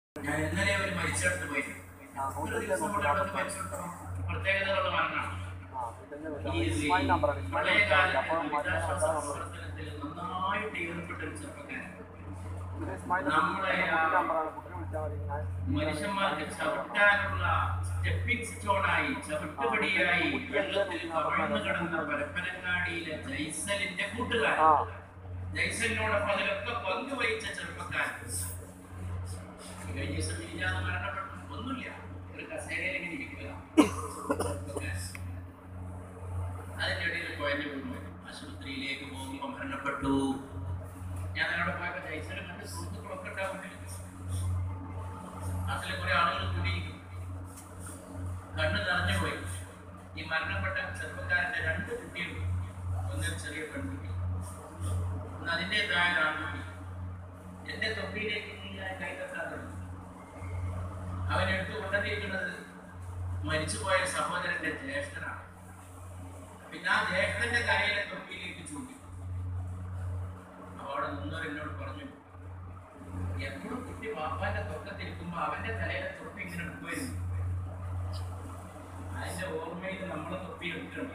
ഞാൻ ഇന്നലെ അവർ മരിച്ചെടുത്ത് പോയി ഒരു ദിവസം കൂടെ അവിടെ മരിച്ചെടുത്തോ പ്രത്യേകതകളുള്ള മരണമാണ് ഈ പഴയകാല ദുരിതാശ്വാസത്തിൽ നന്നായിട്ട് ഏർപ്പെട്ട ഒരു ചെറുപ്പക്കാരൻ നമ്മളെ ആ മനുഷ്യന്മാർക്ക് ചവിട്ടാനുള്ള സ്റ്റെപ്പിംഗ് സ്റ്റോണായി ചവിട്ടുപടിയായി വെള്ളത്തിൽ കവഴ്ന്നു കിടന്ന പരപ്പനങ്ങാടിയിലെ ജൈസലിന്റെ കൂട്ടുകാരൻ ജൈസലിനോടൊപ്പം അതിലൊക്കെ പങ്കുവഹിച്ച ചെറുപ്പക്കാരൻ കഴിഞ്ഞ ദിവസം മിനിഞ്ഞാന്ന് മരണപ്പെട്ടു ഒന്നുമില്ല ഒരു കസേരയിൽ ഇങ്ങനെ ഇരിക്കുക അതിന്റെ ഇടയിൽ കുഴഞ്ഞു വീണു ആശുപത്രിയിലേക്ക് പോകുമ്പോൾ മരണപ്പെട്ടു ഞാൻ അവിടെ പോയപ്പോ ജൈസലും കണ്ട് സുഹൃത്തുക്കളൊക്കെ ഉണ്ടാവും മുന്നിൽ. അതിൽ കുറെ ആളുകൾ കൂടിയിരിക്കും കണ്ണ് നിറഞ്ഞു പോയി ഈ മരണപ്പെട്ട ചെറുപ്പക്കാരന്റെ രണ്ട് കുട്ടികളും ഒന്നൊരു ചെറിയ പെൺകുട്ടി ഒന്ന് അതിൻ്റെതായ ഒരു ആൺകുട്ടി എന്റെ തൊപ്പിയിലേക്ക് ഞാൻ കൈകെട്ടാൻ തുടങ്ങി അവനെടുത്ത് കൊണ്ടിരിക്കുന്നത് മരിച്ചുപോയ സഹോദരന്റെ ജ്യേഷ്ഠനാണ് പിന്നെ ആ ജ്യേഷ്ഠന്റെ കരയിലെ തൊപ്പിയിലേക്ക് ചൂണ്ടി അവിടെ നിന്നവർ എന്നോട് പറഞ്ഞു എപ്പോഴും കുട്ടി പാപ്പാന്റെ തൊക്കത്തിരിക്കുമ്പോ അവന്റെ തലയിലെ തൊപ്പി ഇങ്ങനെ എടുക്കുമായിരുന്നു അതിന്റെ ഓർമ്മയിൽ നമ്മളെ തൊപ്പി എടുക്കണം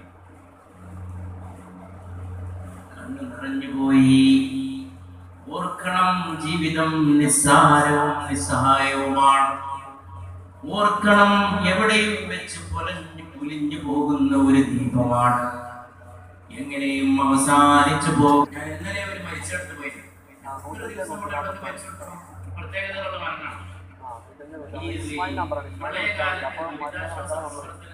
കണ്ണു നിറഞ്ഞുപോയി ഓർക്കണം ജീവിതം നിസ്സാരവും നിസ്സഹായവുമാണ് ഓർക്കണം എവിടെയും വെച്ച് പൊലഞ്ഞു പുലിഞ്ഞു പോകുന്ന ഒരു ദീപമാണ് എങ്ങനെയും അവസാനിച്ചു പോകും ഞാൻ ഇന്നലെ അവർ മരിച്ചെടുത്ത് പോയി ഒരു ദിവസം കൂടെ അവിടെ മരിച്ചെടുത്തോ പ്രത്യേകതകളുള്ള മരണമാണ് ഈ പഴയകാല ദുരിതാശ്വാസ